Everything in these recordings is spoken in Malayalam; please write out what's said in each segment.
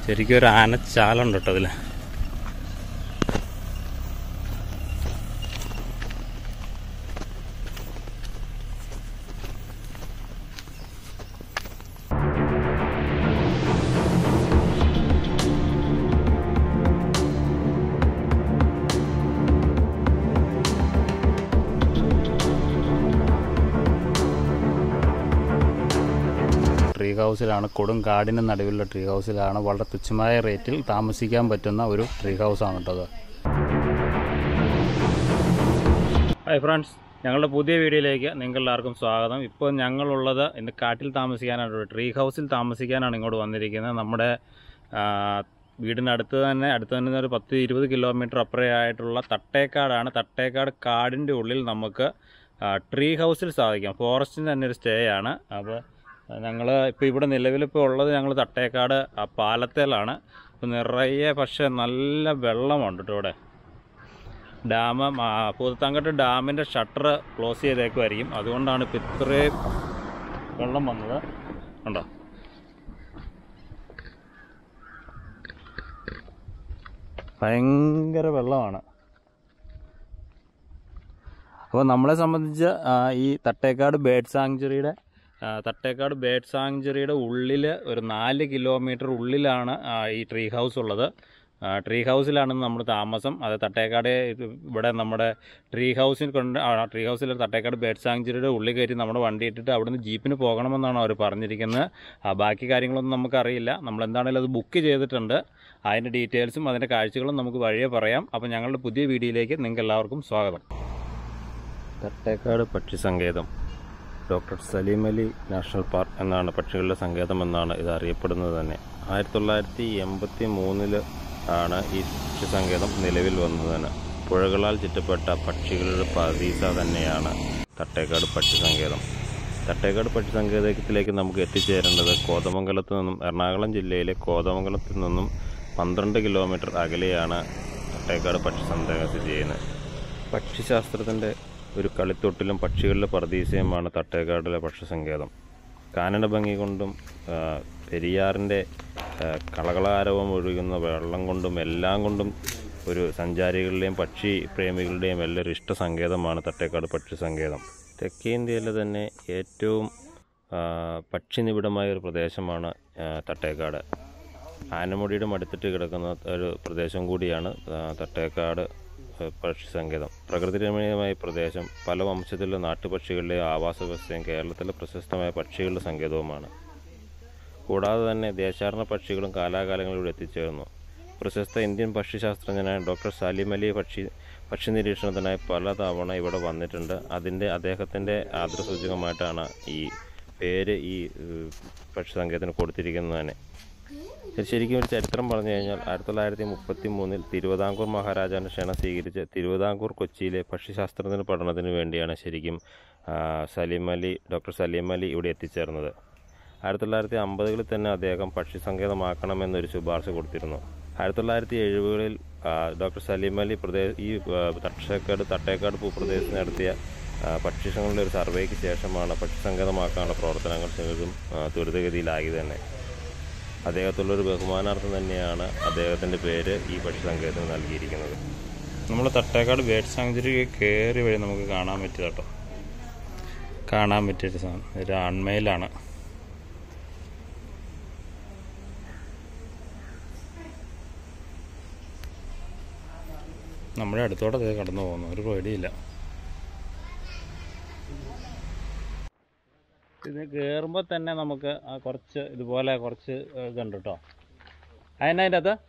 ശരിക്കും ഒരു ആനച്ചാലുണ്ട് കേട്ടോ അതില് ട്രീ ഹൗസിലാണ് കൊടും കാടിന് നടുവിലുള്ള ട്രീ ഹൗസിലാണ് വളരെ തുച്ഛമായ റേറ്റിൽ താമസിക്കാൻ പറ്റുന്ന ഒരു ട്രീ ഹൗസാണ് കേട്ടോ അത് ഹായ് ഫ്രണ്ട്സ് ഞങ്ങളുടെ പുതിയ വീഡിയോയിലേക്ക് നിങ്ങളെല്ലാവർക്കും സ്വാഗതം ഇപ്പോൾ ഞങ്ങളുള്ളത് ഇന്ന് കാട്ടിൽ താമസിക്കാനാണ് ഒരു ട്രീ ഹൗസിൽ താമസിക്കാനാണ് ഇങ്ങോട്ട് വന്നിരിക്കുന്നത് നമ്മുടെ ആ, വീടിനടുത്ത് തന്നെ അടുത്ത് തന്നെ ഒരു പത്ത് ഇരുപത് കിലോമീറ്റർ അപ്പുറമായിട്ടുള്ള തട്ടേക്കാടാണ് തട്ടേക്കാട് കാടിൻ്റെ ഉള്ളിൽ നമുക്ക് ആ, ട്രീ ഹൗസിൽ സാധിക്കാം ഫോറസ്റ്റിന് തന്നെ ഒരു സ്റ്റേ ആണ് അപ്പോൾ ഞങ്ങൾ ഇപ്പോൾ ഇവിടെ നിലവിലിപ്പോൾ ഉള്ളത് ഞങ്ങൾ തട്ടേക്കാട് ആ പാലത്തേലാണ് ഇപ്പോൾ നിറയെ പക്ഷേ നല്ല വെള്ളമുണ്ട് കേട്ടോ ഇവിടെ ഡാം പൂതത്താങ്കട്ട് ഡാമിൻ്റെ ഷട്ടർ ക്ലോസ് ചെയ്തേക്കുമായിരിക്കും അതുകൊണ്ടാണ് ഇപ്പോൾ ഇത്രയും വെള്ളം വന്നത് ഉണ്ടോ ഭയങ്കര വെള്ളമാണ് അപ്പോൾ നമ്മളെ സംബന്ധിച്ച് ആ, ഈ തട്ടേക്കാട് ബേഡ് സാങ്ച്വറിയുടെ ആ, തട്ടേക്കാട് ബേഡ് സാങ്ച്വറിയുടെ ഉള്ളിൽ ഒരു നാല് കിലോമീറ്റർ ഉള്ളിലാണ് ആ, ഈ ട്രീ ഹൗസ് ഉള്ളത് ആ, ട്രീ ഹൗസിലാണ് നമ്മൾ താമസം അത് തട്ടേക്കാട് ഇത് ഇവിടെ നമ്മുടെ ട്രീ ഹൗസിൽ കൊണ്ട് ആ, ട്രീ ഹൗസിൽ തട്ടേക്കാട് ബേഡ് സാങ്ച്വറിയുടെ ഉള്ളിൽ കയറ്റി നമ്മുടെ വണ്ടി ഇട്ടിട്ട് അവിടുന്ന് ജീപ്പിന് പോകണമെന്നാണ് അവർ പറഞ്ഞിരിക്കുന്നത് ആ, ബാക്കി കാര്യങ്ങളൊന്നും നമുക്കറിയില്ല നമ്മൾ എന്താണെങ്കിലും അത് ബുക്ക് ചെയ്തിട്ടുണ്ട് അതിൻ്റെ ഡീറ്റെയിൽസും അതിൻ്റെ കാഴ്ചകളും നമുക്ക് വഴിയെ പറയാം അപ്പോൾ ഞങ്ങളുടെ പുതിയ വീഡിയോയിലേക്ക് നിങ്ങൾക്ക് എല്ലാവർക്കും സ്വാഗതം തട്ടേക്കാട് പക്ഷി സങ്കേതം doctor Salim Ali national park എന്നാണ് പക്ഷികളുടെ സങ്കേതം എന്നാണ് ഇത് അറിയപ്പെടുന്നത് തന്നെ ആയിരത്തി തൊള്ളായിരത്തി എൺപത്തി മൂന്നില് ആണ് ഈ പക്ഷി സങ്കേതം നിലവിൽ വന്നത് തന്നെ പുഴകളാൽ ചുറ്റപ്പെട്ട പക്ഷികളുടെ പതീസ തന്നെയാണ് തട്ടേക്കാട് പക്ഷി സങ്കേതം തട്ടേക്കാട് പക്ഷി സങ്കേതത്തിലേക്ക് നമുക്ക് എത്തിച്ചേരേണ്ടത് കോതമംഗലത്ത് നിന്നും എറണാകുളം ജില്ലയിലെ കോതമംഗലത്ത് നിന്നും പന്ത്രണ്ട് കിലോമീറ്റർ അകലെയാണ് തട്ടേക്കാട് പക്ഷി സങ്കേതം സ്ഥിതി ചെയ്യുന്നത് പക്ഷിശാസ്ത്രത്തിൻ്റെ ഒരു കളിത്തൊട്ടിലും പക്ഷികളുടെ പ്രതീസയുമാണ് തട്ടേക്കാടിലെ പക്ഷിസങ്കേതം കാനന ഭംഗി കൊണ്ടും ആ, പെരിയാറിൻ്റെ ആ, കളകളാരവം ഒഴുകുന്ന വെള്ളം കൊണ്ടും എല്ലാം കൊണ്ടും ഒരു സഞ്ചാരികളുടെയും പക്ഷി പ്രേമികളുടെയും എല്ലാം ഒരു ഇഷ്ട സങ്കേതമാണ് തട്ടേക്കാട് പക്ഷി സങ്കേതം തെക്കേ ഇന്ത്യയിലെ തന്നെ ഏറ്റവും ആ, പക്ഷി നിബിഡമായ ഒരു പ്രദേശമാണ് ആ, തട്ടേക്കാട് ആനമുടിയുടെ മടുത്തിട്ട് കിടക്കുന്ന ഒരു പ്രദേശം കൂടിയാണ് ആ, തട്ടേക്കാട് ആ, പക്ഷി സങ്കേതം പ്രകൃതിരമണീയമായ പ്രദേശം പല വംശത്തിലുള്ള നാട്ടുപക്ഷികളുടെ ആവാസ വ്യവസ്ഥയും കേരളത്തിലെ പ്രശസ്തമായ പക്ഷികളുടെ സങ്കേതവുമാണ് കൂടാതെ തന്നെ ദേശാടന പക്ഷികളും കാലാകാലങ്ങളിലൂടെ എത്തിച്ചേർന്നു പ്രശസ്ത ഇന്ത്യൻ പക്ഷിശാസ്ത്രജ്ഞനായ ഡോക്ടർ സാലിം അലി പക്ഷി പക്ഷി നിരീക്ഷണത്തിനായി പല തവണ ഇവിടെ വന്നിട്ടുണ്ട് അതിൻ്റെ അദ്ദേഹത്തിൻ്റെ ആദരസൂചകമായിട്ടാണ് ഈ പേര് ഈ ഏഹ്, പക്ഷി സങ്കേതത്തിന് കൊടുത്തിരിക്കുന്നത് തന്നെ ഇത് ശരിക്കും ഒരു ചരിത്രം പറഞ്ഞു കഴിഞ്ഞാൽ ആയിരത്തി തൊള്ളായിരത്തി മുപ്പത്തി മൂന്നിൽ തിരുവിതാംകൂർ മഹാരാജാവിൻ്റെ ക്ഷണം സ്വീകരിച്ച് തിരുവിതാംകൂർ കൊച്ചിയിലെ പക്ഷിശാസ്ത്രത്തിന് പഠനത്തിന് വേണ്ടിയാണ് ശരിക്കും ആ, സലീം അലി ഡോക്ടർ സലീം അലി ഇവിടെ എത്തിച്ചേർന്നത് ആയിരത്തി തൊള്ളായിരത്തി അമ്പതുകളിൽ തന്നെ അദ്ദേഹം പക്ഷി സങ്കേതമാക്കണമെന്നൊരു ശുപാർശ കൊടുത്തിരുന്നു ആയിരത്തി തൊള്ളായിരത്തി എഴുപതുകളിൽ ഡോക്ടർ സലീം അലി പ്രദേശ ഈ ആ, തട്ടേക്കാട് തട്ടേക്കാട് ഭൂപ്രദേശത്ത് നടത്തിയ ആ, പക്ഷികളുടെ ഒരു സർവേക്ക് ശേഷമാണ് പക്ഷി സങ്കേതമാക്കാനുള്ള പ്രവർത്തനങ്ങൾ ശരിക്കും ആ, ത്വരിതഗതിയിലായി തന്നെ അദ്ദേഹത്തുള്ളൊരു ബഹുമാനാർത്ഥം തന്നെയാണ് അദ്ദേഹത്തിൻ്റെ പേര് ഈ പക്ഷി സങ്കേതത്തിന് നൽകിയിരിക്കുന്നത് നമ്മൾ തട്ടേക്കാട് ബേഡ് സാങ്ച്വറി കയറി വഴി നമുക്ക് കാണാൻ പറ്റിയത് കേട്ടോ കാണാൻ പറ്റിയൊരു സാധനം ഒരു ആൺമയിലാണ് നമ്മുടെ അടുത്തോടെ ദേ കടന്നു പോകുന്നു ഒരു പേടിയില്ല ഇത് കയറുമ്പോൾ തന്നെ നമുക്ക് ആ കുറച്ച് ഇതുപോലെ കുറച്ച് ഇതുണ്ട് കേട്ടോ അതിന് അതിൻ്റെ അകത്ത്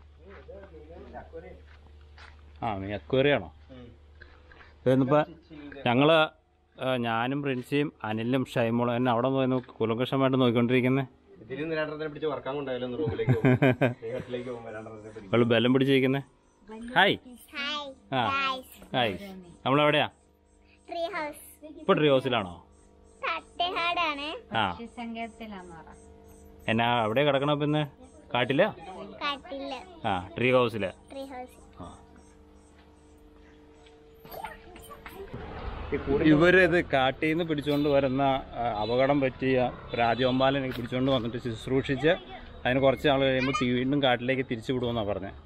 ആ നീ അക്വേറിയാണോ ഇന്നിപ്പോൾ ഞങ്ങൾ ഞാനും പ്രിൻസിയും അനിലും ഷൈമോളും എന്നെ അവിടെ പോയി നോക്കി കുലങ്കഷമായിട്ട് നോക്കിക്കൊണ്ടിരിക്കുന്നത് ഇതിലും രണ്ടെണ്ണത്തിനെ പിടിച്ച് വർക്കാൻ കൊണ്ടായാലും റൂമിലേക്ക് പോകും വീട്ടിലേക്ക് പോകുമ്പോൾ രണ്ടെണ്ണത്തിനെ പിടിക്കും അവള് ബലം പിടിച്ചിരിക്കുന്നത് ഹായ് ആ ഹായ് നമ്മളെവിടെയാ ട്രീ ഹൗസ് ഇപ്പോൾ ട്രീ ഹൗസിലാണോ തട്ടേഹാടാണ് ആ എന്നാ അവിടെ കിടക്കണ പിന്നെ കാട്ടില് കാട്ടില് ആ ട്രീ ഹൗസില് ട്രീ ഹൗസ് ആ. ഇവരിത് കാട്ടിൽ നിന്ന് പിടിച്ചുകൊണ്ട് വരുന്ന ആ, അപകടം പറ്റിയ രാജവമ്പാലനെ പിടിച്ചുകൊണ്ട് വന്നിട്ട് ശുശ്രൂഷിച്ച് അതിന് കുറച്ച് നാൾ കഴിയുമ്പോൾ തി- വീണ്ടും കാട്ടിലേക്ക് തിരിച്ചു വിടുമെന്നാണ് പറഞ്ഞത്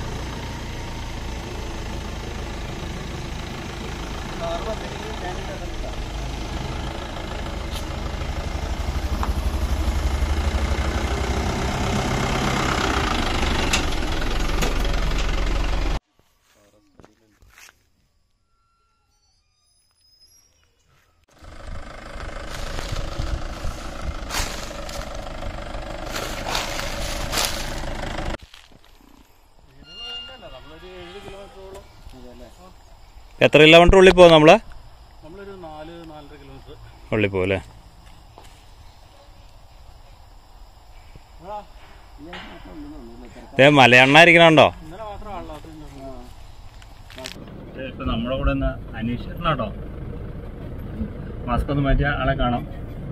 എത്ര കിലോമീറ്റർ ഉള്ളിൽ പോകും നമ്മള് നമ്മളൊരു നാല് നാലര കിലോമീറ്റർ ഉള്ളിൽ പോകും അല്ലേ ദേ മലയണ്ണായിരിക്കണുണ്ടോ ഇന്നലെ മാത്രമാണല്ലോ ഇപ്പൊ നമ്മുടെ കൂടെ ഒന്ന് അന്വേഷിച്ചിട്ടുണ്ടോ മാസ്ക് ഒന്ന് മാറ്റിയ ആളെ കാണാം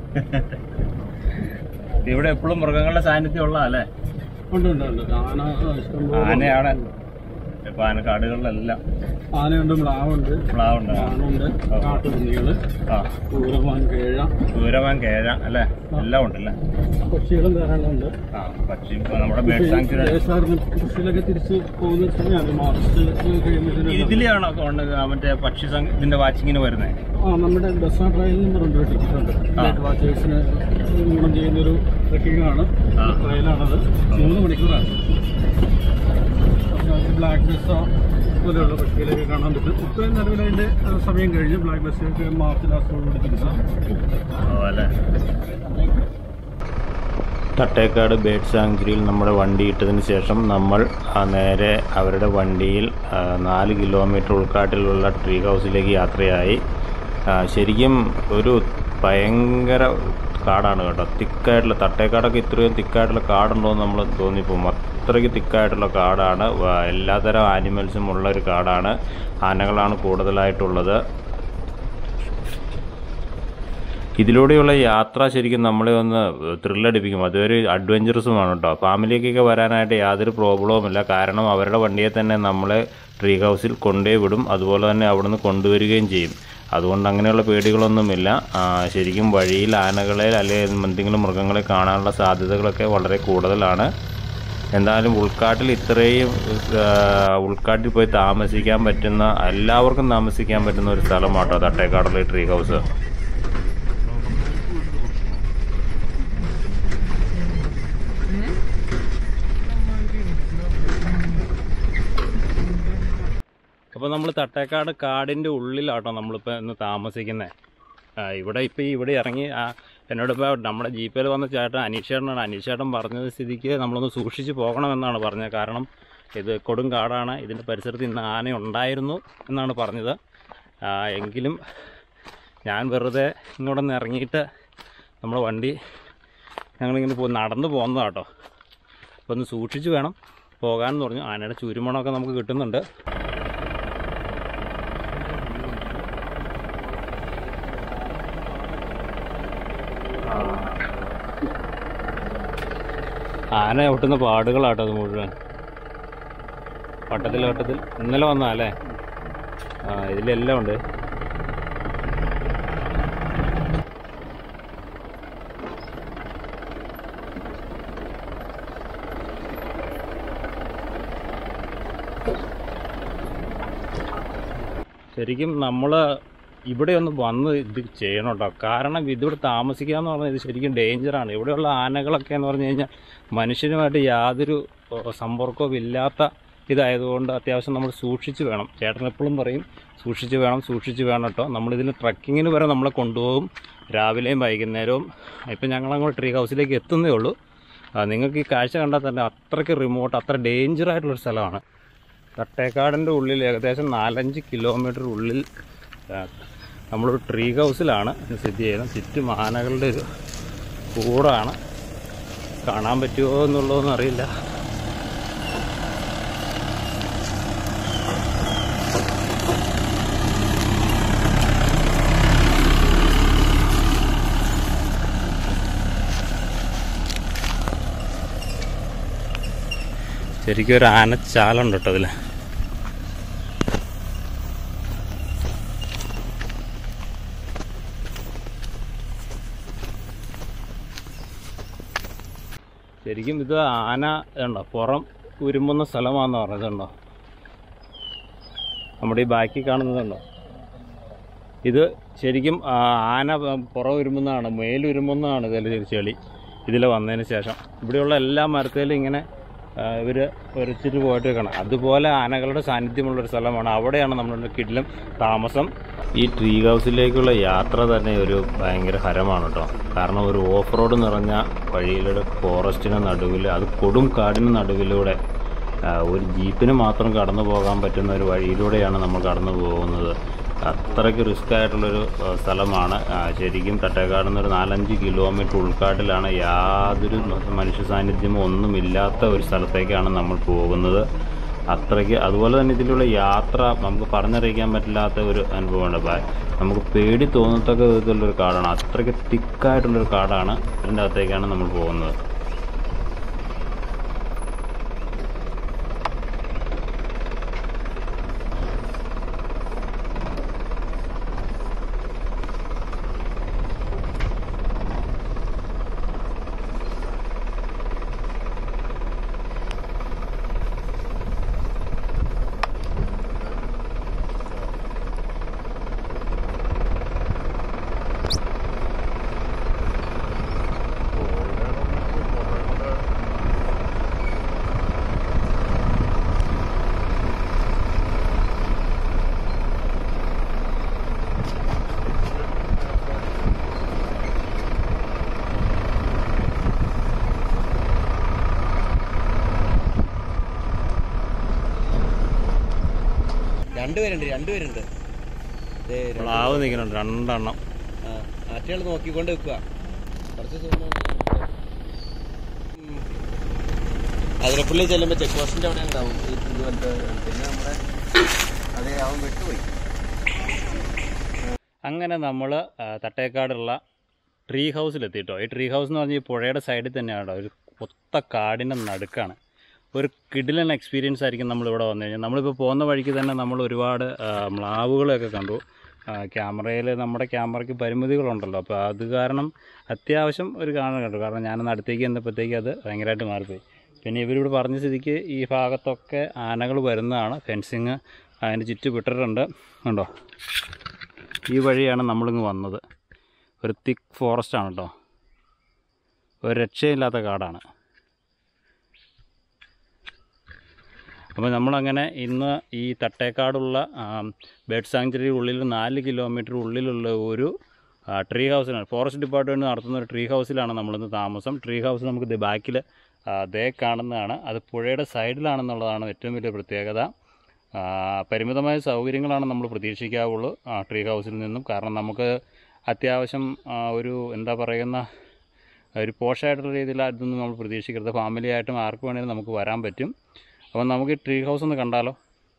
ഇവിടെ എപ്പോഴും മൃഗങ്ങളുടെ സാന്നിധ്യം ഉള്ളതല്ലേ ഉണ്ട് ഉണ്ട് ഉണ്ട് ആന ഇഷ്ടം ആനയാണ് ഇപ്പൊ ആന കാടുകളിലെല്ലാം ആനയുണ്ട് മ്ലാവുണ്ട് പ്ലാവുണ്ട് ആനുണ്ട് കാട്ടുപന്നികള് ആ പൂരമാൻ കേഴ സൂരവാൻ കേഴ അല്ലേ എല്ലാം ഉണ്ടല്ലേ പക്ഷികളും ധാരാളം ഉണ്ട് ആ പക്ഷി ഇപ്പൊ നമ്മുടെ ബേഡ് സാങ്ച്വറി ദേശാടന കൃഷിയിലൊക്കെ തിരിച്ച് പോകുന്ന സമയമാണ് മാർച്ച് കഴിയുമ്പോഴത്തേനും ഇതിലെയാണോ കൊണ്ട് മറ്റേ പക്ഷി സംഘ ഇതിന്റെ വാച്ചിങ്ങിന് വരുന്നത് ആ നമ്മുടെ ബസ് ട്രയലിൽ നിന്ന് രണ്ട് ടിക്കറ്റ് ഉണ്ട് നൈറ്റ് വാച്ചേഴ്സിന് ഗുണം ചെയ്യുന്ന ഒരു ട്രക്കിംഗ് ആണ് ആ. ട്രയലാണത് മൂന്ന് മണിക്കൂറാണ് ബ്ലാക്ക് ബസ് പോലെയുള്ള പക്ഷികളൊക്കെ കാണാൻ പറ്റും ഇപ്പം നിലവിൽ അതിന്റെ ആ, സമയം കഴിഞ്ഞ് ബ്ലാക്ക് ബസ്സൊക്കെ മാർച്ച് ലാസ്റ്റോടുകൂടി തിരിച്ചാൽ അല്ലേ തട്ടേക്കാട് ബേഡ് സാങ്ച്വറിയിൽ നമ്മുടെ വണ്ടി ഇട്ടതിന് ശേഷം നമ്മൾ ആ, നേരെ അവരുടെ വണ്ടിയിൽ ആ, നാല് കിലോമീറ്റർ ഉൾക്കാട്ടിലുള്ള ട്രീ ഹൗസിലേക്ക് യാത്രയായി ആ, ശരിക്കും ഒരു ഭയങ്കര കാടാണ് കേട്ടോ തിക്കായിട്ടുള്ള തട്ടേക്കാടൊക്കെ ഇത്രയും തിക്കായിട്ടുള്ള കാടുണ്ടോ എന്ന് നമ്മൾ തോന്നിപ്പോകും അത്രയ്ക്ക് തിക്കായിട്ടുള്ള കാടാണ് വ- എല്ലാതരം ആനിമൽസും ഉള്ള ഒരു കാടാണ് ആനകളാണ് കൂടുതലായിട്ടുള്ളത് ഇതിലൂടെയുള്ള യാത്ര ശരിക്കും നമ്മളെ ഒന്ന് ത്രില്ലടിപ്പിക്കും അതൊരു അഡ്വഞ്ചറസുമാണ് കേട്ടോ ഫാമിലിക്കൊക്കെ വരാനായിട്ട് യാതൊരു പ്രോബ്ലവുമില്ല കാരണം അവരുടെ വണ്ടിയെ തന്നെ നമ്മളെ ട്രീ ഹൗസിൽ കൊണ്ടുപോയി വിടും അതുപോലെ തന്നെ അവിടുന്ന് കൊണ്ടുവരികയും ചെയ്യും അതുകൊണ്ട് അങ്ങനെയുള്ള പേടികളൊന്നുമില്ല ആ, ശരിക്കും വഴിയിൽ ആനകളെ അല്ലെങ്കിൽ എന്തെങ്കിലും മൃഗങ്ങളെ കാണാനുള്ള സാധ്യതകളൊക്കെ വളരെ കൂടുതലാണ് എന്തായാലും ഉൾക്കാട്ടിൽ ഇത്രയും ആ, ഉൾക്കാട്ടിൽ പോയി താമസിക്കാൻ പറ്റുന്ന എല്ലാവർക്കും താമസിക്കാൻ പറ്റുന്ന ഒരു സ്ഥലമാട്ടോ തട്ടേക്കാടുള്ള ഈ ട്രീ ഹൗസ് അപ്പോൾ നമ്മൾ തട്ടേക്കാട് കാടിൻ്റെ ഉള്ളിലാട്ടോ നമ്മളിപ്പോൾ ഇന്ന് താമസിക്കുന്നത് ഇവിടെ ഇപ്പോൾ ഇവിടെ ഇറങ്ങി ആ, എന്നോടിപ്പോൾ നമ്മുടെ ജീപ്പിൽ വന്ന ചേട്ടൻ അനീഷേട്ടനാണ് അനീഷേട്ടൻ പറഞ്ഞത് സ്ഥിതിക്ക് നമ്മളൊന്ന് സൂക്ഷിച്ച് പോകണമെന്നാണ് പറഞ്ഞത് കാരണം ഇത് കൊടും കാടാണ് ഇതിൻ്റെ പരിസരത്ത് ഇന്ന് ആന ഉണ്ടായിരുന്നു എന്നാണ് പറഞ്ഞത് ആ, എങ്കിലും ഞാൻ വെറുതെ ഇങ്ങോട്ട് നിന്ന് ഇറങ്ങിയിട്ട് നമ്മുടെ വണ്ടി ഞങ്ങളിങ്ങനെ പോ നടന്നു പോകുന്നതാട്ടോ അപ്പോൾ ഒന്ന് സൂക്ഷിച്ച് വേണം പോകാമെന്ന് പറഞ്ഞു ആനയുടെ ചുരുമണമൊക്കെ നമുക്ക് കിട്ടുന്നുണ്ട് ആന ഒട്ടുന്ന പാടുകളാട്ടോ അത് മുഴുവൻ വട്ടത്തിൽ വട്ടത്തിൽ ഇന്നലെ വന്നാ അല്ലേ ആ ഇതിലെല്ലാം ഉണ്ട് ശരിക്കും നമ്മൾ ഇവിടെ ഒന്ന് വന്ന് ഇത് ചെയ്യണം കേട്ടോ കാരണം ഇതിവിടെ താമസിക്കുക എന്ന് പറഞ്ഞാൽ ഇത് ശരിക്കും ഡേഞ്ചറാണ് ഇവിടെയുള്ള ആനകളൊക്കെ എന്ന് പറഞ്ഞു കഴിഞ്ഞാൽ മനുഷ്യനുമായിട്ട് യാതൊരു ഏഹ്, സമ്പർക്കവും ഇല്ലാത്ത ഇതായതുകൊണ്ട് അത്യാവശ്യം നമ്മൾ സൂക്ഷിച്ച് വേണം ചേട്ടൻ എപ്പോഴും പറയും സൂക്ഷിച്ച് വേണം സൂക്ഷിച്ച് വേണം കേട്ടോ നമ്മളിതിന് ട്രക്കിങ്ങിന് വരെ നമ്മളെ കൊണ്ടുപോകും രാവിലെയും വൈകുന്നേരവും ഇപ്പം ഞങ്ങളങ്ങോട്ട് ട്രീ ഹൗസിലേക്ക് എത്തുന്നേ ഉള്ളൂ ആ, നിങ്ങൾക്ക് ഈ കാഴ്ച കണ്ടാൽ തന്നെ അത്രയ്ക്ക് റിമോട്ട് അത്ര ഡേഞ്ചർ ആയിട്ടുള്ളൊരു സ്ഥലമാണ് തട്ടേക്കാടിൻ്റെ ഉള്ളിൽ ഏകദേശം നാലഞ്ച് കിലോമീറ്റർ ഉള്ളിൽ ആ, നമ്മളൊരു ട്രീ ഹൗസിലാണ് ഇത് സ്ഥിതി ചെയ്യുന്നത് ചുറ്റും ആനകളുടെ ഒരു കൂടാണ് കാണാൻ പറ്റുമോ എന്നുള്ളതൊന്നും അറിയില്ല ശരിക്കും ഒരു ആനച്ചാലുണ്ട് കേട്ടോ അതിൽ ശരിക്കും ഇത് ആന ഉണ്ടോ പുറം ഉരുമ്പുന്ന സ്ഥലമാണെന്ന് പറഞ്ഞതുണ്ടോ നമ്മുടെ ഈ ബാക്കി കാണുന്നതുണ്ടോ ഇത് ശരിക്കും ആ, ആന പുറം ഉരുമ്പുന്നതാണ് മേലുരുമ്പുന്നതാണ് ഇതിൽ ചെളി ഇതിൽ വന്നതിന് ശേഷം ഇവിടെയുള്ള എല്ലാ മരത്തിലും ഇങ്ങനെ ഇവർ ഉരച്ചിട്ട് പോയിട്ട് കാണാം അതുപോലെ ആനകളുടെ സാന്നിധ്യമുള്ളൊരു സ്ഥലമാണ് അവിടെയാണ് നമ്മളുടെ കിടിലും താമസം ഈ ട്രീ ഹൗസിലേക്കുള്ള യാത്ര തന്നെ ഒരു ഭയങ്കര ഹരമാണ് കേട്ടോ കാരണം ഒരു ഓഫ് റോഡ് നിറഞ്ഞ വഴിയിലൂടെ ഫോറസ്റ്റിന് നടുവിൽ അത് കൊടും കാടിന് നടുവിലൂടെ ആ, ഒരു ജീപ്പിന് മാത്രം കടന്നു പോകാൻ പറ്റുന്ന ഒരു വഴിയിലൂടെയാണ് നമ്മൾ കടന്നു പോകുന്നത് അത്രയ്ക്ക് റിസ്ക് ആയിട്ടുള്ളൊരു ആ, സ്ഥലമാണ് ആ, ശരിക്കും തട്ടേക്കാട് നിന്ന് ഒരു നാലഞ്ച് കിലോമീറ്റർ ഉൾക്കാട്ടിലാണ് യാതൊരു മനുഷ്യ സാന്നിധ്യമോ ഒന്നുമില്ലാത്ത ഒരു സ്ഥലത്തേക്കാണ് നമ്മൾ പോകുന്നത് അത്രയ്ക്ക് അതുപോലെ തന്നെ ഇതിലുള്ള യാത്ര നമുക്ക് പറഞ്ഞറിയിക്കാൻ പറ്റില്ലാത്ത ഒരു അനുഭവമാണ് ഭയ- നമുക്ക് പേടി തോന്നത്തക്ക വിധത്തിലുള്ളൊരു കാടാണ് അത്രയ്ക്ക് തിക്കായിട്ടുള്ളൊരു കാടാണ് ഇതിൻ്റെ അകത്തേക്കാണ് നമ്മൾ പോകുന്നത് രണ്ടുപേരുണ്ട് രണ്ടുപേരുണ്ട് ദേ രണ്ട് പ്ലാവ് നിൽക്കുന്നുണ്ട് രണ്ടെണ്ണം ആ, ആറ്റുകൾ നോക്കിക്കൊണ്ട് വെക്കുക കുറച്ച് zoom out ചെയ്യാം. ഉം. അതിരപ്പള്ളി ചെല്ലുമ്പോ ചെക്ക് പോസ്റ്റിന്റെ അവിടെ ഉണ്ടാവും ഈ ഇതുപോലത്തെ പിന്നെ നമ്മുടെ അതെ അവൻ വിട്ടുപോയി അങ്ങനെ നമ്മൾ തട്ടേക്കാടുള്ള ട്രീ ഹൗസിലെത്തിട്ടോ ഈ ട്രീ ഹൗസ് എന്ന് പറഞ്ഞാൽ ഈ പുഴയുടെ സൈഡിൽ തന്നെയാണ് കേട്ടോ ഒരു കൊത്ത കാടിൻ്റെ നടുക്കാണ് ഒരു കിടിലൻ എക്സ്പീരിയൻസ് ആയിരിക്കും നമ്മളിവിടെ വന്നു കഴിഞ്ഞാൽ നമ്മളിപ്പോൾ പോകുന്ന വഴിക്ക് തന്നെ നമ്മൾ ഒരുപാട് ആ, മ്ലാവുകളെയൊക്കെ കണ്ടു ക്യാമറയിൽ നമ്മുടെ ക്യാമറയ്ക്ക് പരിമിതികളുണ്ടല്ലോ അപ്പോൾ അത് കാരണം അത്യാവശ്യം ഒരു കാണാൻ കണ്ടു കാരണം ഞാനൊന്ന് അടുത്തേക്ക് ചെന്നപ്പോഴത്തേക്ക് അത് ഭയങ്കരമായിട്ട് മാറിപ്പോയി പിന്നെ ഇവരിവിടെ പറഞ്ഞ സ്ഥിതിക്ക് ഈ ഭാഗത്തൊക്കെ ആനകൾ വരുന്നതാണ് ഫെൻസിങ് അതിന് ചുറ്റും വിട്ടിട്ടുണ്ട് ഉണ്ടോ ഈ വഴിയാണ് നമ്മളിങ്ങ് വന്നത് ഒരു തിക്ക് ഫോറസ്റ്റ് ആണ് കേട്ടോ ഒരു രക്ഷയില്ലാത്ത കാടാണ് അപ്പോൾ നമ്മളങ്ങനെ ഇന്ന് ഈ തട്ടേക്കാടുള്ള ബേഡ് സാങ്ച്വറി ഉള്ളിൽ നാല് കിലോമീറ്റർ ഉള്ളിലുള്ള ഒരു ആ, ട്രീ ഹൗസിലാണ് ഫോറസ്റ്റ് ഡിപ്പാർട്ട്മെൻറ്റ് നടത്തുന്ന ഒരു ട്രീ ഹൗസിലാണ് നമ്മളിന്ന് താമസം ട്രീ ഹൗസ് നമുക്ക് ദേ ബാക്കിൽ ദേ കാണുന്നതാണ് അത് പുഴയുടെ സൈഡിലാണെന്നുള്ളതാണ് ഏറ്റവും വലിയ പ്രത്യേകത ആ, പരിമിതമായ സൗകര്യങ്ങളാണ് നമ്മൾ പ്രതീക്ഷിക്കാവുള്ളൂ ആ, ട്രീ ഹൗസിൽ നിന്നും കാരണം നമുക്ക് അത്യാവശ്യം ആ, ഒരു എന്താ പറയുന്ന ഒരു പോഷായിട്ടുള്ള രീതിയിൽ അതൊന്നും നമ്മൾ പ്രതീക്ഷിക്കരുത് ഫാമിലി ആയിട്ടും ആർക്ക് വേണമെങ്കിലും നമുക്ക് വരാൻ പറ്റും അപ്പം നമുക്ക് ഈ ട്രീ ഹൗസ് ഒന്ന് കണ്ടാലോ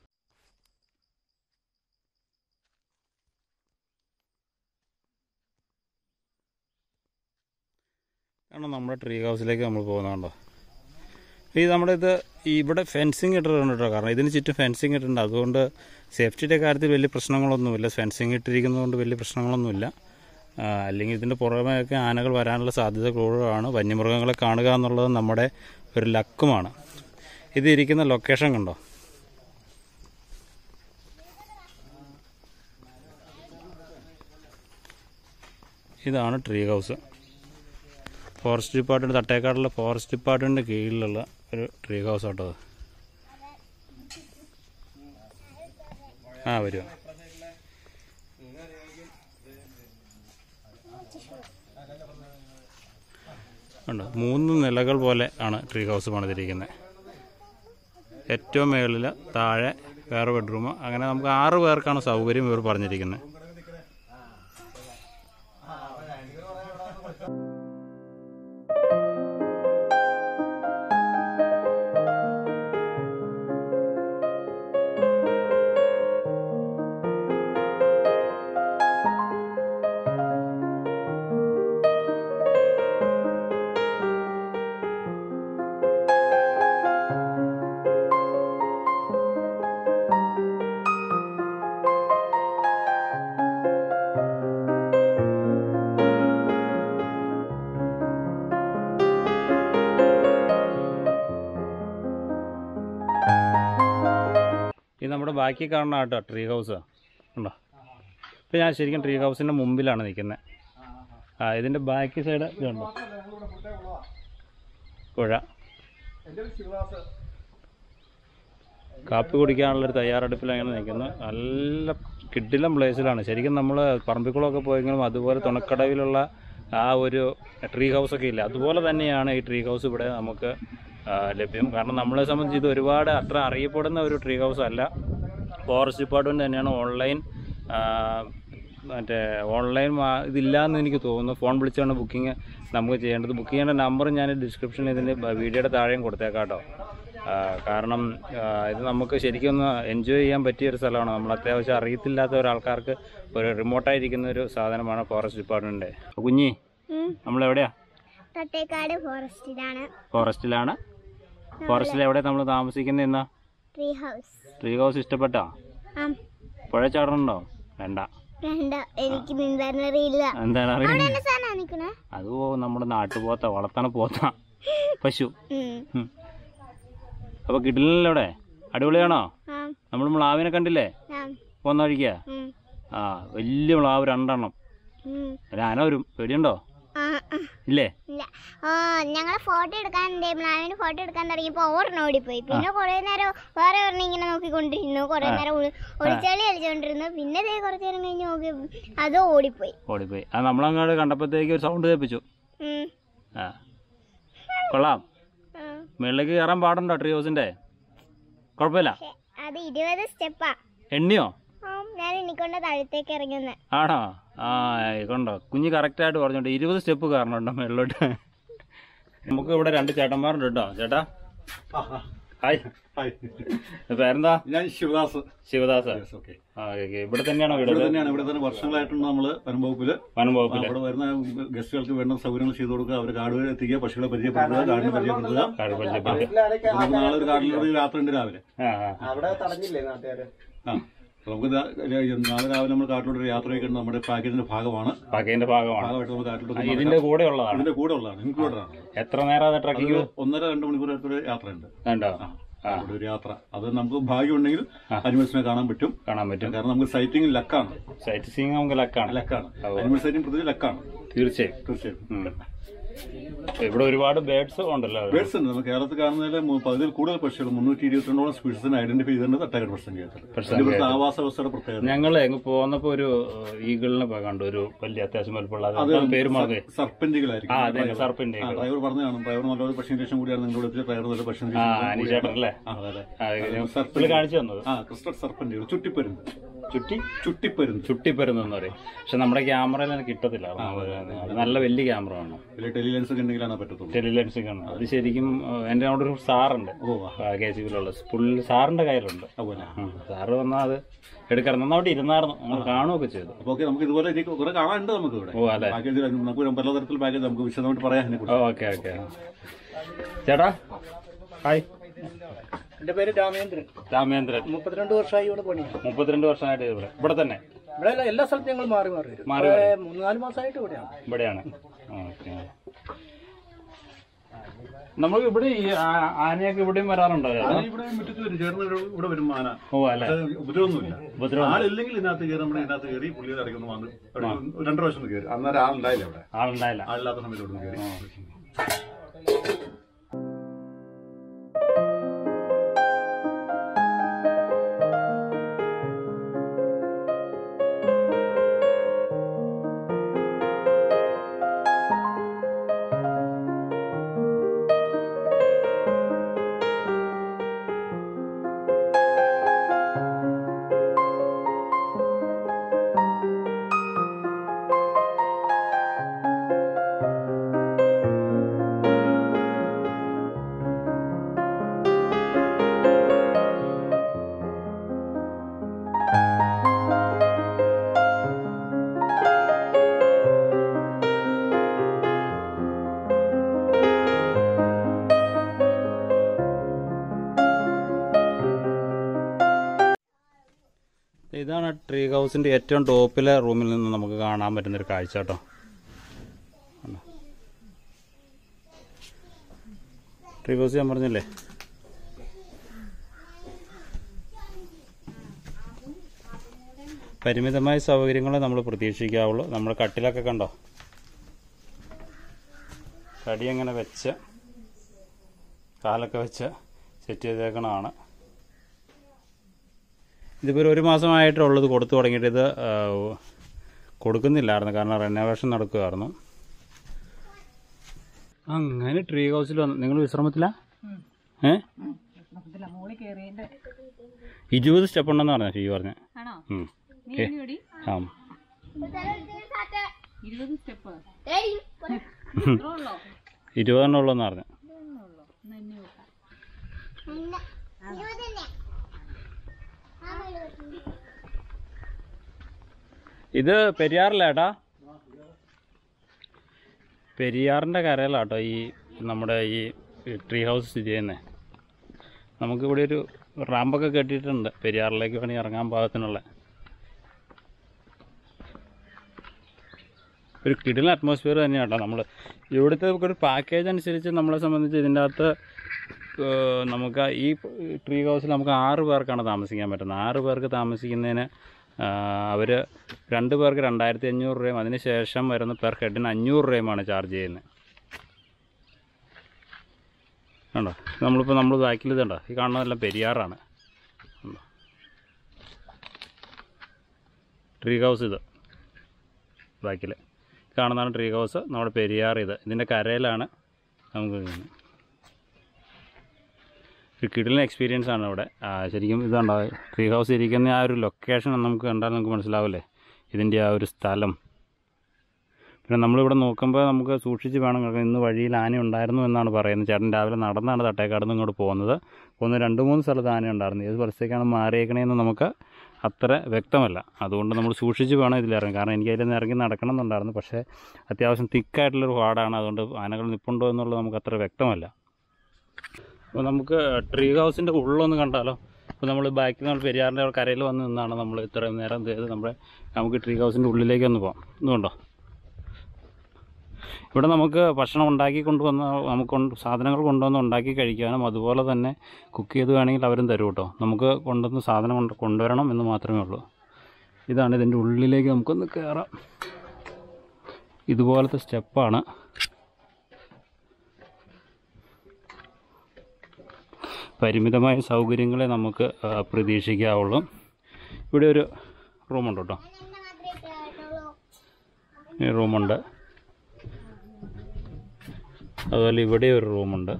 കാരണം നമ്മുടെ ട്രീ ഹൗസിലേക്ക് നമ്മൾ പോകുന്നുണ്ടോ ഈ നമ്മുടെ ഇത് ഈ ഇവിടെ ഫെൻസിങ് ഇട്ടിട്ടുണ്ട് കേട്ടോ കാരണം ഇതിന് ചുറ്റും ഫെൻസിങ് ഇട്ടിട്ടുണ്ട് അതുകൊണ്ട് സേഫ്റ്റിയുടെ കാര്യത്തിൽ വലിയ പ്രശ്നങ്ങളൊന്നുമില്ല ഫെൻസിങ് ഇട്ടിരിക്കുന്നതുകൊണ്ട് വലിയ പ്രശ്നങ്ങളൊന്നുമില്ല ആ, അല്ലെങ്കിൽ ഇതിൻ്റെ പുറമേയൊക്കെ ആനകൾ വരാനുള്ള സാധ്യത കൂടുതലാണ് വന്യമൃഗങ്ങളെ കാണുക എന്നുള്ളത് നമ്മുടെ ഒരു ലക്കുമാണ് ഇത് ഇരിക്കുന്ന ലൊക്കേഷൻ കണ്ടോ ഇതാണ് ട്രീ ഹൗസ് ഫോറസ്റ്റ് ഡിപ്പാർട്ട്മെൻറ്റ് തട്ടേക്കാടുള്ള ഫോറസ്റ്റ് ഡിപ്പാർട്ട്മെൻറ്റിൻ്റെ കീഴിലുള്ള ഒരു ട്രീ ഹൗസ് ആട്ടോ അത് ആ വരുക ഉണ്ട് മൂന്ന് നിലകൾ പോലെ ആണ് ട്രീ ഹൗസ് പണിതിരിക്കുന്നത് ഏറ്റവും മുകളിൽ താഴെ വേറെ ബെഡ്റൂം അങ്ങനെ നമുക്ക് ആറ് പേർക്കാണ് സൗകര്യം ഇവർ പറഞ്ഞിരിക്കുന്നത് ഇത് നമ്മുടെ ബാക്കി കാണുന്ന കേട്ടോ ട്രീ ഹൗസ് ഉണ്ടോ ഇപ്പം ഞാൻ ശരിക്കും ട്രീ ഹൗസിൻ്റെ മുമ്പിലാണ് നിൽക്കുന്നത് ആ ഇതിൻ്റെ ബാക്ക് സൈഡ് ഇതുണ്ടോ പുഴ കാപ്പി കുടിക്കാനുള്ളൊരു തയ്യാറെടുപ്പിലാണ് നിൽക്കുന്നത് നല്ല കിഡിലം പ്ലേസിലാണ് ശരിക്കും നമ്മൾ പറമ്പിക്കുളമൊക്കെ പോയെങ്കിലും അതുപോലെ തുണക്കടവിലുള്ള ആ ഒരു ട്രീ ഹൗസൊക്കെ ഇല്ല അതുപോലെ തന്നെയാണ് ഈ ട്രീ ഹൗസ് ഇവിടെ നമുക്ക് ആ, ലഭ്യം കാരണം നമ്മളെ സംബന്ധിച്ച് ഇത് ഒരുപാട് അത്ര അറിയപ്പെടുന്ന ഒരു ട്രീ ഹൗസ് അല്ല ഫോറസ്റ്റ് ഡിപ്പാർട്ട്മെൻറ്റ് തന്നെയാണ് ഓൺലൈൻ മറ്റേ ഓൺലൈൻ ഇതില്ലാന്ന് എനിക്ക് തോന്നുന്നു ഫോൺ വിളിച്ചാണ് ബുക്കിംഗ് നമുക്ക് ചെയ്യേണ്ടത് ബുക്ക് ചെയ്യേണ്ട നമ്പർ ഞാൻ ഡിസ്ക്രിപ്ഷനിൽ ഇതിൻ്റെ വീഡിയോയുടെ താഴെയും കൊടുത്തേക്കാം കേട്ടോ ആ, കാരണം ആ, ഇത് നമുക്ക് ശരിക്കും ഒന്ന് എൻജോയ് ചെയ്യാൻ പറ്റിയ ഒരു സ്ഥലമാണ് നമ്മൾ അത്യാവശ്യം അറിയത്തില്ലാത്ത ഒരാൾക്കാർക്ക് ഒരു റിമോട്ടായിരിക്കുന്ന ഒരു സാധനമാണ് ഫോറസ്റ്റ് ഡിപ്പാർട്ട്മെൻറ്റ് കുഞ്ഞി ഉം. നമ്മളെവിടെയാ തട്ടേക്കാട് ഫോറസ്റ്റിലാണ് ഫോറസ്റ്റിലാണ് ഫോറസ്റ്റിൽ എവിടെ നമ്മൾ താമസിക്കുന്നത് എന്നാ ട്രീ ഹൗസ് ട്രീ ഹൗസ് ഇഷ്ടപ്പെട്ടോ ആ പുഴ ചാടണുണ്ടോ വേണ്ട വേണ്ട എനിക്ക് നീന്താനറിയില്ല എന്താണ് അവിടെ അറിയുന്നത് എന്നെ സാധനം നിക്കണേ അത് നമ്മുടെ നാട്ടുപോത്ത വളർത്തണ പോത്ത പശു ഉം. അപ്പൊ കിട്ടില്ലല്ലോ ഇവിടെ അടിപൊളിയാണോ ആ നമ്മൾ മ്ലാവിനെ കണ്ടില്ലേ ആ പോന്ന വഴിക്കാ ഉം. ആ വലിയ മ്ലാവ് രണ്ടെണ്ണം ഉം. ഒരു ആന വരും പേടിയുണ്ടോ ആ ആ. ഇല്ലേ ഇല്ല ആ ഞങ്ങൾ ഫോട്ടോ എടുക്കാൻ മ്ലാവിന് ഫോട്ടോ എടുക്കാൻ തുടങ്ങിയപ്പോൾ ഒരെണ്ണം ഓടിപ്പോയി പിന്നെ കുറെ നേരം വേറെ ഒരെണ്ണം ഇങ്ങനെ നോക്കിക്കൊണ്ടിരുന്നു കുറെ നേരം ഒളി- ഒളിച്ചാളി കളിച്ചോണ്ടിരുന്നു പിന്നെ ദേ കുറച്ച് നേരം കഴിഞ്ഞ് നോക്കി അത് ഓടിപ്പോയി ഓടിപ്പോയി അത് നമ്മളങ്ങോട്ട് കണ്ടപ്പോഴത്തേക്ക് ഒരു സൗണ്ട് കേൾപ്പിച്ചു ഉം. ആ കൊള്ളാം ആ. മുകളിലേക്ക് കയറാൻ പാടുണ്ടോ ട്രീ ഹൗസിന്റെ കുഴപ്പമില്ല പക്ഷെ അത് ഇരുപത് സ്റ്റെപ്പാ എണ്ണിയോ ആ ഞാൻ എനിക്കൊണ്ട് താഴത്തേക്ക് ഇറങ്ങുന്നത് ആണോ ആ കൊണ്ടോ കുഞ്ഞ് കറക്റ്റായിട്ട് പറഞ്ഞോണ്ട് ഇരുപത് സ്റ്റെപ്പ് കയറണുണ്ടോ മുകളിലോട്ട് നമുക്ക് ഇവിടെ രണ്ട് ചേട്ടന്മാരുണ്ട് കേട്ടോ ചേട്ടാ ഹായ് ഹായ് പേരെന്താ ഞാൻ ശിവദാസ് ശിവദാസ് Yes, okay. ആ ഓക്കെ ഇവിടെ തന്നെയാണോ വീട് ഇവിടെ തന്നെയാണ് ഇവിടെ തന്നെ വർഷങ്ങളായിട്ടുണ്ട് നമ്മള് വനംവകുപ്പില് വനം വകുപ്പില് അവിടെ വരുന്ന ഗസ്റ്റുകൾക്ക് വേണ്ട സൗകര്യങ്ങൾ ചെയ്തു കൊടുക്കുക അവർ കാട് വരെ എത്തിക്കുക പക്ഷികളെ പരിചയപ്പെടുത്തുക കാടിനെ പരിചയപ്പെടുത്തുക കാട് പരിചയപ്പെട്ട് അപ്പൊ നമുക്ക് നാളെ ഒരു കാട്ടിലൂടെ ഒരു യാത്ര ഉണ്ട് രാവിലെ ആ ആ അവിടെ തടഞ്ഞില്ലേ നാട്ടുകാര് ആ അപ്പൊ നമുക്ക് ദാ- നാളെ രാവിലെ നമ്മൾ കാട്ടിലൂടെ ഒരു യാത്രയൊക്കെ ഉണ്ട് നമ്മുടെ പാക്കേജിന്റെ ഭാഗമാണ് പാക്കേജിന്റെ ഭാഗമാണ് ഭാഗമായിട്ട് നമ്മൾ കാട്ടിലോട്ട് ആ, ഇതിന്റെ കൂടെ ഉള്ളതാണ് ഇതിന്റെ കൂടെ ഉള്ളതാണ് ഇൻക്ലൂഡഡ് ആണ് എത്ര നേരം അത് ട്രക്കിംഗ് ഒരു ഒന്നര രണ്ട് മണിക്കൂർ അടുത്തൊരു യാത്രയുണ്ട് ഉണ്ടോ ആ അവിടെ ഒരു യാത്ര അത് നമുക്ക് ഭാഗ്യമുണ്ടെങ്കിൽ അനിമൽസിനെ കാണാൻ പറ്റും കാണാൻ പറ്റും കാരണം നമുക്ക് സൈറ്റിംഗ് ലക്കാണ് സൈറ്റ് സീയിങ് നമുക്ക് ലക്കാണ് ലക്കാണ് അനിമൽ സൈറ്റിംഗ് പ്രതി ലക്കാണ് തീർച്ചയായും തീർച്ചയായും ഉം. ഇവിടെ ഒരുപാട് ബേഡ്സ് ഉണ്ടല്ലോ ബേഡ്സ് ഉണ്ട് നമുക്ക് കേരളത്തിൽ കാണുന്നതിൽ മു- പകുതിയിൽ കൂടുതൽ പക്ഷികൾ മുന്നൂറ്റി ഇരുപത്തിരണ്ടോളം സ്പീഷീസിനെ ഐഡന്റിഫൈ ചെയ്തിട്ടുണ്ട് തട്ടകര പ്രശ്നം ഇവിടുത്തെ ആവാസ വ്യവസ്ഥയുടെ പ്രത്യേകത ഞങ്ങൾ എങ്ങ് പോന്നപ്പോ ഒരു ഈഗിളിനെ പോയി കണ്ടു ഒരു വലിയ അത്യാവശ്യം വലുപ്പമുള്ള അത് എന്താണ് പേര് മറന്നേ ആ സർപ്പന്റുകളായിരിക്കും അതെ സർപ്പിന്റെ ആ, ഡ്രൈവർ പറഞ്ഞതാണ് ഡ്രൈവർ നല്ലൊരു പക്ഷി നിരീക്ഷണം കൂടിയാണ് നിങ്ങളോട് എത്തിച്ച ഡ്രൈവർ നല്ല പക്ഷി ആ നിരീക്ഷണം അനിച്ചേട്ടൻ അല്ലേ ആ, അതെ, അതെ. ആ, സർപ്പിന്റെ- പുള്ളി കാണിച്ചു തന്നത് ആ ക്രിസ്റ്റൽ സർപ്പന്റുകൾ ചുറ്റിപ്പരുന്ത് ചുറ്റി ചുറ്റിപ്പരുന്ത് ചുട്ടിപ്പരുന്നെന്ന് പറയും പക്ഷെ നമ്മുടെ ക്യാമറയിൽ അത് കിട്ടത്തില്ല അത് നല്ല വലിയ ക്യാമറ ആണ് വലിയ ടെലിലെൻസ് ഒക്കെ ഉണ്ടെങ്കിലാണ് പറ്റത്തുള്ളൂ ടെലിലെൻസ് ആണ് അത് ശരിക്കും ഏഹ്, എൻ്റെ അവിടെ ഒരു സാറുണ്ട് ഓ കെ സി ബിയിലുള്ള പുള്ളി സാറിന്റെ കയ്യിലുണ്ട് അതുപോലെ ഉം. സാറ് വന്നാൽ അത് എടുക്കണം നന്നവിടെ ഇരുന്നായിരുന്നു നമ്മൾ കാണുകയൊക്കെ ചെയ്തു അപ്പൊ ഓക്കെ നമുക്ക് ഇതുപോലെ ഇനി കുറെ കാണാനുണ്ട് നമുക്ക് ഇവിടെ ഓ അല്ലേ പാക്കേജ് നമുക്ക് പലതരത്തിൽ പാക്കേജ് നമുക്ക് വിശദമായിട്ട് പറയാം അതിനെ ഓക്കെ ഓക്കെ ചേട്ടാ ഹായ് എന്റെ പേര് രാമേന്ദ്രൻ രാമേന്ദ്രൻ മുപ്പത്തിരണ്ട് വർഷമായി ഇവിടെ പണിയാണ് മുപ്പത്തിരണ്ട് വർഷമായിട്ട് ഇവിടെ ഇവിടെ തന്നെ ഇവിടെ എല്ലാ- എല്ലാ സ്ഥലത്തും ഞങ്ങൾ മാറി മാറി വരും മാറി ഇപ്പൊ മൂന്ന് നാല് മാസമായിട്ട് ഇവിടെയാണ് ഇവിടെയാണ് ഓക്കെ നമുക്ക് ഇവിടെ ഈ ആ- ആനയൊക്കെ ഇവിടെയും വരാറുണ്ടോ ചേട്ടാ? ആന ഇവിടെ മുറ്റത്ത് വരും ചേർന്ന് ഇവിടെ- ഇവിടെ വരും ആന ഓ അല്ലേ അത് ഉപദ്രവമൊന്നുമില്ല ഉപദ്രവം ആളില്ലെങ്കിൽ ഇതിനകത്ത് കയറി നമ്മുടെ ഇതിനകത്ത് കയറി പുള്ളിയുടെ ഇടയ്ക്ക് ഒന്ന് വന്ന് അവിടെ ഒരു രണ്ടു പ്രാവശ്യം ഒന്ന് കയറി അന്നേരം ആളുണ്ടായില്ല അവിടെ ആളുണ്ടായില്ല ആളില്ലാത്ത സമയത്ത് ഇവിടെ ഒന്ന് കയറി ഇതാണ് ട്രീ ഹൗസിന്റെ ഏറ്റവും ടോപ്പിലെ റൂമിൽ നിന്ന് നമുക്ക് കാണാൻ പറ്റുന്ന ഒരു കാഴ്ച കേട്ടോ കണ്ടോ? ട്രീ ഹൗസ് ഞാൻ പറഞ്ഞില്ലേ പരിമിതമായ സൗകര്യങ്ങളെ നമ്മൾ പ്രതീക്ഷിക്കാവുള്ളൂ നമ്മൾ കട്ടിലൊക്കെ കണ്ടോ കടി അങ്ങനെ വെച്ച് കാലൊക്കെ വെച്ച് സെറ്റ് ചെയ്തേക്കണതാണ് ഇതിപ്പോൾ ഒരു ഒരു മാസമായിട്ടുള്ളത് കൊടുത്തു തുടങ്ങിയിട്ട് ഇത് ആ, കൊടുക്കുന്നില്ലായിരുന്നു കാരണം റെനോവേഷൻ നടക്കുമായിരുന്നു അങ്ങനെ ട്രീ ഹൗസിൽ വന്ന് നിങ്ങൾ വിശ്രമത്തില ഏ ഇരുപത് സ്റ്റെപ്പ് ഉണ്ടെന്ന് പറഞ്ഞു ഷീ പറഞ്ഞു ഉം. ഏ, ആ ഇരുപതെണ്ണം ഉള്ളെന്ന് പറഞ്ഞു ഇത് പെരിയാറിലേട്ടാ പെരിയാറിൻ്റെ കരയിലാട്ടോ ഈ നമ്മുടെ ഈ ട്രീ ഹൗസ് സ്ഥിതി ചെയ്യുന്നത് നമുക്കിവിടെ ഒരു റാമ്പൊക്കെ കെട്ടിയിട്ടുണ്ട് പെരിയാറിലേക്ക് വേണമെങ്കിൽ ഇറങ്ങാൻ പാകത്തിനുള്ള ഒരു കിടിലൻ അറ്റ്മോസ്ഫിയർ തന്നെയാണ് കേട്ടോ നമ്മൾ ഇവിടുത്തെ ഒരു പാക്കേജ് അനുസരിച്ച് നമ്മളെ സംബന്ധിച്ച് ഇതിൻ്റെ അകത്ത് ഏഹ്, നമുക്ക് ഈ ട്രീ ഹൗസിൽ നമുക്ക് ആറ് പേർക്കാണ് താമസിക്കാൻ പറ്റുന്നത് ആറ് പേർക്ക് താമസിക്കുന്നതിന് അവർ രണ്ട് പേർക്ക് രണ്ടായിരത്തി അഞ്ഞൂറ് രൂപയും അതിന് ശേഷം വരുന്ന പെർ ഹെഡിന് അഞ്ഞൂറ് രൂപയുമാണ് ചാർജ് ചെയ്യുന്നത് കണ്ടോ നമ്മളിപ്പോൾ നമ്മൾ ബാക്കിൽ ഇതുണ്ടോ ഈ കാണുന്നതെല്ലാം പെരിയാറാണ് കണ്ടോ ട്രീ ഹൗസ് ഇത് ബാക്കിൽ കാണുന്നതാണ് ട്രീ ഹൗസ് നമ്മുടെ പെരിയാർ ഇത് ഇതിൻ്റെ കരയിലാണ് നമുക്ക് കാണുന്നത്. ഒരു കിടിലൻ എക്സ്പീരിയൻസ് ആണ് ഇവിടെ ആ, ശരിക്കും ഇതുണ്ടോ ട്രീ ഹൗസ് ഇരിക്കുന്ന ആ ഒരു ലൊക്കേഷൻ നമുക്ക് കണ്ടാൽ നമുക്ക് മനസ്സിലാവില്ലേ ഇതിൻ്റെ ആ ഒരു സ്ഥലം പിന്നെ നമ്മളിവിടെ നോക്കുമ്പോൾ നമുക്ക് സൂക്ഷിച്ച് വേണം കാരണം ഇന്ന് വഴിയിൽ ആന ഉണ്ടായിരുന്നു എന്നാണ് പറയുന്നത് ചേട്ടൻ രാവിലെ നടന്നാണ് തട്ടേക്കാട് നിന്ന് ഇങ്ങോട്ട് പോകുന്നത് ഒന്ന് രണ്ട് മൂന്ന് സ്ഥലത്ത് ആന ഉണ്ടായിരുന്നു ഏത് സ്ഥലത്തേക്കാണ് മാറിയേക്കണേന്ന് നമുക്ക് അത്ര വ്യക്തമല്ല അതുകൊണ്ട് നമ്മൾ സൂക്ഷിച്ച് വേണം ഇതിലിറങ്ങി കാരണം എനിക്ക് അതിൽ നിന്ന് ഇറങ്ങി നടക്കണം എന്നുണ്ടായിരുന്നു പക്ഷേ അത്യാവശ്യം തിക്കായിട്ടുള്ളൊരു പാടാണ് അതുകൊണ്ട് ആനകൾ നിൽപ്പുണ്ടോ എന്നുള്ളത് നമുക്ക് അത്ര വ്യക്തമല്ല അപ്പോൾ നമുക്ക് ട്രീ ഹൗസിൻ്റെ ഉള്ളൊന്ന് കണ്ടാലോ അപ്പോൾ നമ്മൾ ബാക്കിൽ നമ്മൾ പെരിയാറിൻ്റെ കരയിൽ വന്ന് നിന്നാണ് നമ്മൾ ഇത്രയും നേരം ചെയ്ത് നമ്മുടെ നമുക്ക് ട്രീ ഹൗസിൻ്റെ ഉള്ളിലേക്ക് ഒന്ന് പോകാം ഇതുകൊണ്ടോ ഇവിടെ നമുക്ക് ഭക്ഷണം ഉണ്ടാക്കി കൊണ്ടുവന്ന് നമുക്ക് കൊണ്ട് സാധനങ്ങൾ കൊണ്ടുവന്ന് ഉണ്ടാക്കി കഴിക്കാനും അതുപോലെ തന്നെ കുക്ക് ചെയ്ത് വേണമെങ്കിൽ അവരും തരും കേട്ടോ നമുക്ക് കൊണ്ടുവന്ന് സാധനം കൊണ്ട് കൊണ്ടുവരണം എന്ന് മാത്രമേ ഉള്ളൂ ഇതാണ് ഇതിൻ്റെ ഉള്ളിലേക്ക് നമുക്കൊന്ന് കയറാം ഇതുപോലത്തെ സ്റ്റെപ്പാണ് പരിമിതമായ സൗകര്യങ്ങളെ നമുക്ക് ആ, പ്രതീക്ഷിക്കാവുള്ളൂ ഇവിടെ ഒരു റൂമുണ്ട് കേട്ടോ ഈ റൂമുണ്ട് അതുപോലെ ഇവിടെ ഒരു റൂമുണ്ട്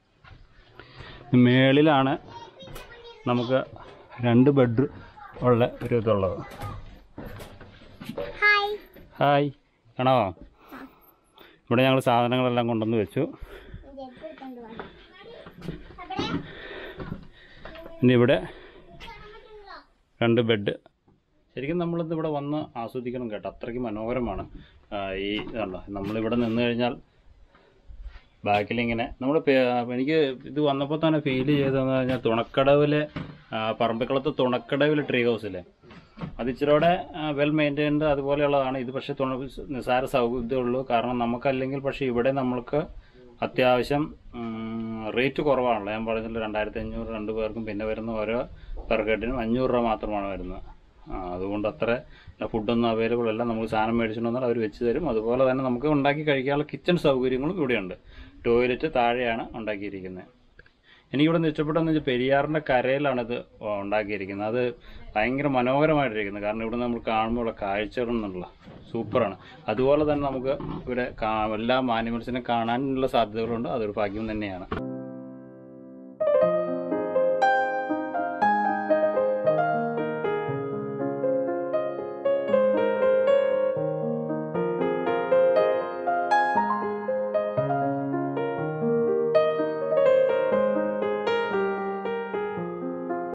മേളിലാണ് നമുക്ക് രണ്ട് ബെഡ് ഉള്ള ഒരു ഇതുള്ളത് ഹായ് ഹായ് കാണാമോ ഇവിടെ ഞങ്ങൾ സാധനങ്ങളെല്ലാം കൊണ്ടുവന്ന് വെച്ചു പിന്നെ ഇവിടെ രണ്ട് ബെഡ് ശരിക്കും നമ്മളിത് ഇവിടെ വന്ന് ആസ്വദിക്കണം കേട്ടോ അത്രയ്ക്ക് മനോഹരമാണ് ആ, ഈ ഇതുണ്ടോ നമ്മളിവിടെ നിന്ന് കഴിഞ്ഞാൽ ബാക്കിലിങ്ങനെ നമ്മൾ എനിക്ക് ഇത് വന്നപ്പോൾ തന്നെ ഫീൽ ചെയ്തതെന്ന് പറഞ്ഞാൽ തുണക്കടവിലെ ആ, പറമ്പിക്കുളത്ത് തുണക്കടവിലെ ട്രീ ഹൗസിലെ അത് ഇച്ചിരിയുടെ വെൽ മെയിൻറ്റൈൻഡ് അതുപോലെയുള്ളതാണ് ഇത് പക്ഷേ തുണ നിസ്സാര സൗകര്യമേ ഉള്ളൂ കാരണം നമുക്കല്ലെങ്കിൽ പക്ഷേ ഇവിടെ നമ്മൾക്ക് അത്യാവശ്യം റേറ്റ് കുറവാണല്ലോ ഞാൻ പറഞ്ഞില്ല രണ്ടായിരത്തി അഞ്ഞൂറ് രണ്ട് പേർക്കും പിന്നെ വരുന്ന ഓരോ പെർ ഹെഡിനും അഞ്ഞൂറ് രൂപ മാത്രമാണ് വരുന്നത് ആ, അതുകൊണ്ട് അത്ര ഫുഡൊന്നും അവൈലബിൾ അല്ല നമുക്ക് സാധനം മേടിച്ചിട്ട് വന്നാൽ അവർ വെച്ച് തരും അതുപോലെ തന്നെ നമുക്ക് ഉണ്ടാക്കി കഴിക്കാനുള്ള കിച്ചൺ സൗകര്യങ്ങളും ഇവിടെയുണ്ട് ടോയ്ലറ്റ് താഴെയാണ് ഉണ്ടാക്കിയിരിക്കുന്നത് എനിക്കിവിടെ നിന്ന് ഇഷ്ടപ്പെട്ടതെന്ന് വെച്ചാൽ പെരിയാറിൻ്റെ കരയിലാണ് ഇത് ഉണ്ടാക്കിയിരിക്കുന്നത് അത് ഭയങ്കര മനോഹരമായിട്ടിരിക്കുന്നത് കാരണം ഇവിടെ നമ്മൾ കാണുമ്പോൾ ഉള്ള കാഴ്ചകൾ എന്നുള്ള സൂപ്പറാണ് അതുപോലെ തന്നെ നമുക്ക് ഇവിടെ കാ- എല്ലാ ആനിമൽസിനെ കാണാനുള്ള സാധ്യതകളുണ്ട് അതൊരു ഭാഗ്യം തന്നെയാണ്